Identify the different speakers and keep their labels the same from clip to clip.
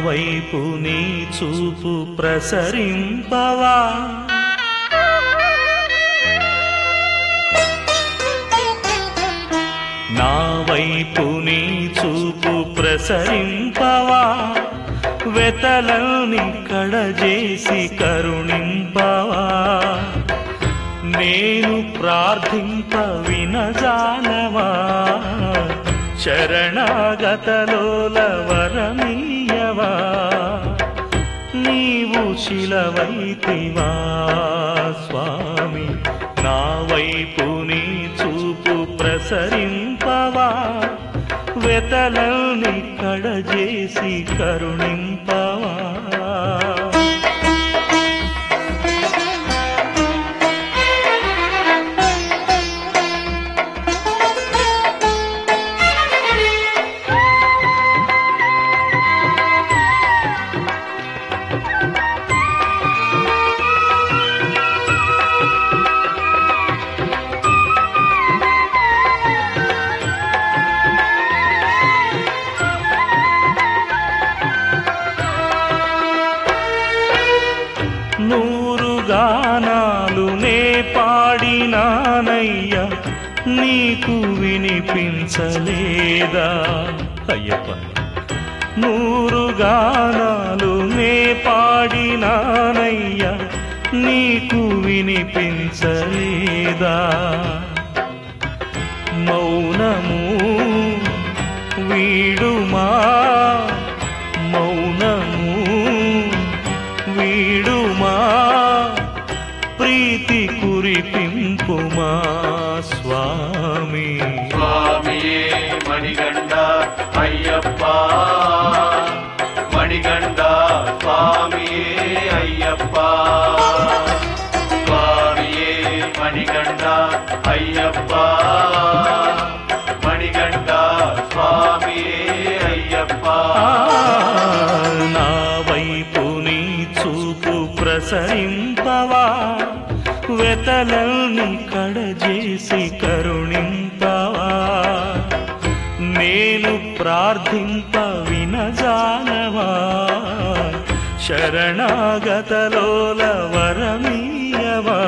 Speaker 1: వైపు నీ చూపు ప్రసరింపవా నా వైపు నీ చూపు ప్రసరింపవా వెతలని కడజేసి కరుణింపవా నేను ప్రార్థింప వినజానవా శరణాగతలోల వరమీయవా నీవు శిలవైతివా స్వామి నా వైపు నీ చూపు ప్రసరింపవా వెతలని కడజేసి కరుణింపవా నూరు గానాలు నే పాడినానయ్యా నీకు వినిపించలేదా అయ్యప్ప నూరు గానాలు నే పాడినానయ్యా నీకు వినిపించలేదా మౌనము వీడుమా మౌనము వీడుమా ప్రీతి కురిపింపుమా స్వామి
Speaker 2: స్వామియే మణిగండ అయ్యప్ప మణిగండ స్వామియే అయ్యప్ప స్వామియే మణిగండ అయ్యప్ప మణిగండ స్వామియే అయ్యప్ప
Speaker 1: ఆ, నా వైపు నీ చూపు ప్రసరింపవా వెతలల్ని కడజేసి కరుణింపవా నేను ప్రార్థింప వినజానవా శరణాగతలోల వరమీయవా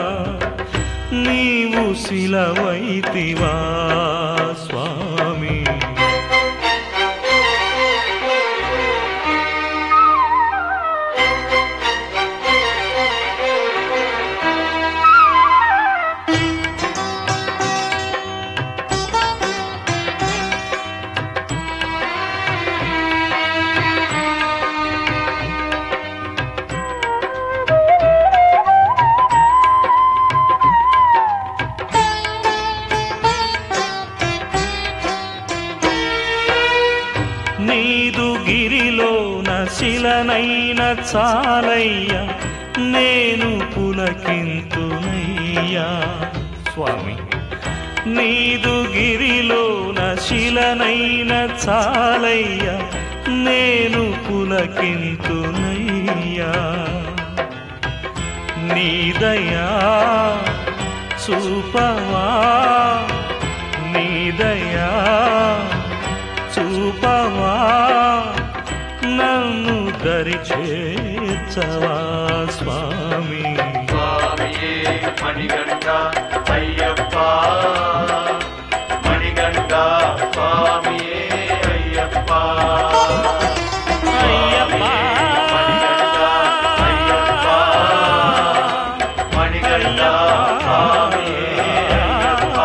Speaker 1: నీవు శిలవైతివా స్వామి నీదు గిరిలోన శిలనైన చాలయ్యా నేను పులకింతునయ్యా స్వామి నీదు గిరిలోన శిలనైన చాలయ్యా నేను పులకింతునయ్యా నీదయా చూపవా నీదయా చూపవా నన్ను దరి చేర్చవా స్వామి
Speaker 2: స్వామియే మణిగండ అయ్యప్ప మణిగండ స్వామియే అయ్యప్ప
Speaker 1: అయ్యప్ప
Speaker 2: అయ్యప్ప మణిగండ స్వామియే అయ్యప్ప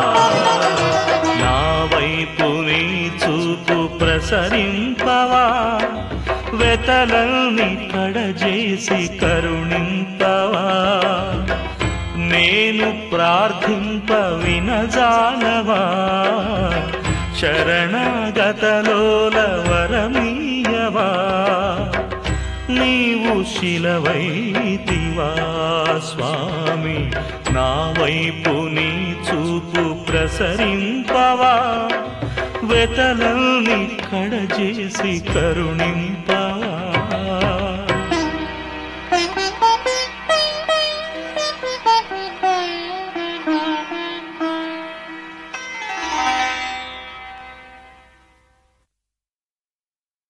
Speaker 1: నా వైపు నీ చూపు ప్రసరింపవా వెతలల్ని కడజేసి కరుణింపవా నేను ప్రార్థింప వినజానవా శరణాగతలోల వరమీయవా నీవు శిలవైతివా స్వామి నా వైపు నీ చూపు ప్రసరింపవా వెతలల్ని కడజేసి కరుణింపవా